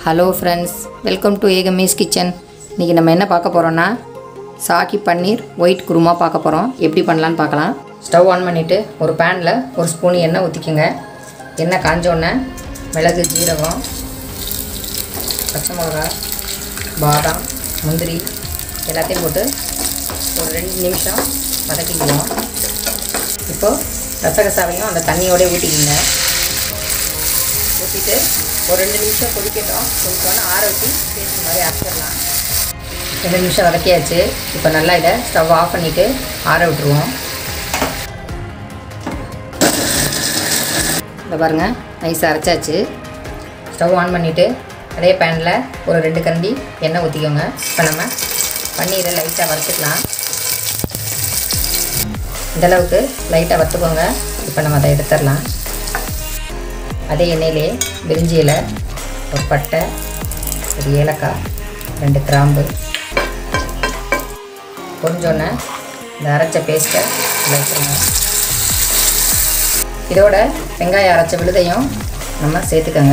hello friends welcome to Ekamees kitchen இன்றைக்கி நம்ம என்ன பார்க்க போகிறோன்னா சாக்கி பன்னீர் ஒயிட் குருமா பார்க்க போகிறோம் எப்படி பண்ணலான்னு பார்க்கலாம் ஸ்டவ் ஆன் பண்ணிவிட்டு ஒரு பேனில் ஒரு ஸ்பூன் எண்ணெய் ஊற்றிக்கோங்க எண்ணெய் காஞ்சோடனே மிளகு ஜீரகம் பச்சை மிளகா பாதாம் முந்திரி எல்லாத்தையும் போட்டு ஒரு ரெண்டு நிமிஷம் வதக்கிக்குவோம் இப்போது ரசகசாவையும் அந்த தண்ணியோடய ஊற்றிக்கிங்க ஊற்றிட்டு ஒரு ரெண்டு நிமிஷம் கொதிக்கட்டும் கொதிக்கோன்னு ஆற வச்சு பேஸ்ட் மாதிரி அரைச்சிடலாம் ரெண்டு நிமிஷம் வதக்கியாச்சு இப்போ நல்லா இதை ஸ்டவ் ஆஃப் பண்ணிவிட்டு ஆற விட்டுருவோம் இந்த பாருங்கள் நைஸ் அரைச்சாச்சு ஸ்டவ் ஆன் பண்ணிவிட்டு அதே பேனில் ஒரு ரெண்டு கரண்டி எண்ணெய் ஊற்றிக்கோங்க இப்போ நம்ம பன்னீரை லைட்டாக வறுத்துக்கலாம் இந்தளவுக்கு லைட்டாக வறுத்துக்கோங்க இப்போ நம்ம அதை எடுத்துடலாம் அதே எண்ணெயிலே பிரிஞ்சி இலை ஒரு பட்டை ஒரு ஏலக்காய் ரெண்டு கிராம்பு பொரிஞ்சோன்னே இந்த அரைச்ச பேஸ்ட்டை வச்சுருங்க இதோட வெங்காயம் அரைச்ச விழுதையும் நம்ம சேர்த்துக்கோங்க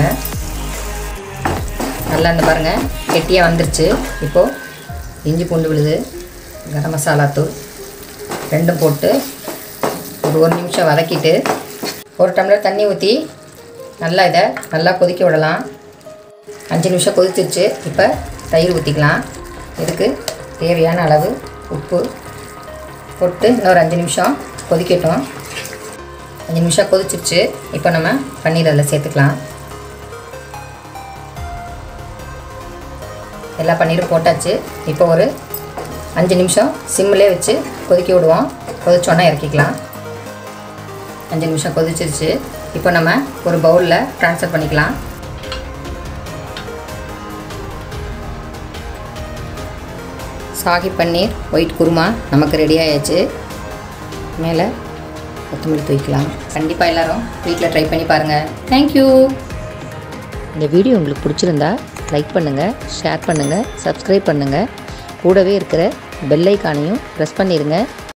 நல்லா இந்த பாருங்கள் கெட்டியாக வந்துருச்சு இப்போது இஞ்சி பூண்டு விழுது கரம் மசாலா தூள் ரெண்டும் போட்டு ஒரு ஒரு நிமிஷம் வதக்கிட்டு ஒரு டம்ளர் தண்ணி ஊற்றி நல்லா இதை நல்லா கொதிக்க விடலாம் அஞ்சு நிமிஷம் கொதிச்சிருச்சு இப்போ தயிர் ஊற்றிக்கலாம் இதுக்கு தேவையான அளவு உப்பு போட்டு இன்னொரு அஞ்சு நிமிஷம் கொதிக்கட்டும் அஞ்சு நிமிஷம் கொதிச்சிருச்சு இப்போ நம்ம பன்னீர் அதில் சேர்த்துக்கலாம் எல்லா பன்னீரும் போட்டாச்சு இப்போ ஒரு அஞ்சு நிமிஷம் சிம்மிலே வச்சு கொதிக்க விடுவோம் கொதிச்சோன்னா இறக்கிக்கலாம் அஞ்சு நிமிஷம் கொதிச்சிருச்சு இப்போ நம்ம ஒரு பவுலில் ட்ரான்ஸ்ஃபர் பண்ணிக்கலாம் சாகி பன்னீர் ஒயிட் குருமா நமக்கு ரெடி ஆயாச்சு மேலே கொத்தமல்லி தூக்கலாம் கண்டிப்பாக எல்லோரும் வீட்டில் ட்ரை பண்ணி பாருங்கள் தேங்க்யூ இந்த வீடியோ உங்களுக்கு பிடிச்சிருந்தா லைக் பண்ணுங்கள் ஷேர் பண்ணுங்கள் சப்ஸ்கிரைப் பண்ணுங்கள் கூடவே இருக்கிற பெல் ஐக்கானையும் ப்ரெஸ் பண்ணிடுங்க